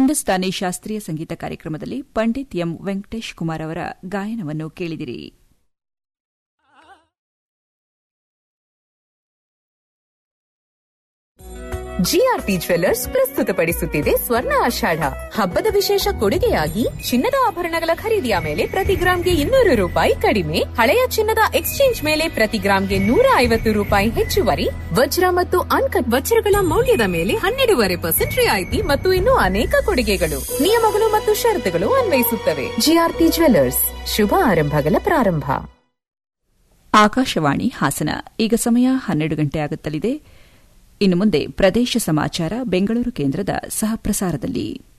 ಹಿಂದೂಸ್ತಾನಿ ಶಾಸ್ತ್ರೀಯ ಸಂಗೀತ ಕಾರ್ಯಕ್ರಮದಲ್ಲಿ ಪಂಡಿತ್ ಎಂ ವೆಂಕಟೇಶ್ ಕುಮಾರ್ ಅವರ ಗಾಯನವನ್ನು ಕೇಳಿದಿರಿ ಜಿಆರ್ಪಿ ಜ್ವೆಲ್ಲರ್ಸ್ ಪ್ರಸ್ತುತಪಡಿಸುತ್ತಿದೆ ಸ್ವರ್ಣ ಆಷಾಢ ಹಬ್ಬದ ವಿಶೇಷ ಕೊಡುಗೆಯಾಗಿ ಚಿನ್ನದ ಆಭರಣಗಳ ಖರೀದಿಯ ಮೇಲೆ ಪ್ರತಿ ಗ್ರಾಂಗೆ ಇನ್ನೂರು ರೂಪಾಯಿ ಕಡಿಮೆ ಹಳೆಯ ಚಿನ್ನದ ಎಕ್ಸ್ಚೇಂಜ್ ಮೇಲೆ ಪ್ರತಿ ಗ್ರಾಂಗೆ ನೂರ ಐವತ್ತು ರೂಪಾಯಿ ಹೆಚ್ಚುವರಿ ವಜ್ರ ಮತ್ತು ಅನ್ಕಟ್ ವಜ್ರಗಳ ಮೌಲ್ಯದ ಮೇಲೆ ಹನ್ನೆರಡೂವರೆ ಪರ್ಸೆಂಟ್ ರಿಯಾಯಿತಿ ಮತ್ತು ಇನ್ನೂ ಅನೇಕ ಕೊಡುಗೆಗಳು ನಿಯಮಗಳು ಮತ್ತು ಷರತ್ತುಗಳು ಅನ್ವಯಿಸುತ್ತವೆ ಜಿಆರ್ಪಿ ಜ್ವೆಲ್ಲರ್ಸ್ ಶುಭ ಆರಂಭಗಳ ಪ್ರಾರಂಭ ಆಕಾಶವಾಣಿ ಹಾಸನ ಈಗ ಸಮಯ ಹನ್ನೆರಡು ಗಂಟೆ ಆಗುತ್ತಲಿದೆ ಇನ್ನು ಮುಂದೆ ಪ್ರದೇಶ ಸಮಾಚಾರ ಬೆಂಗಳೂರು ಕೇಂದ್ರದ ಸಹಪ್ರಸಾರದಲ್ಲಿ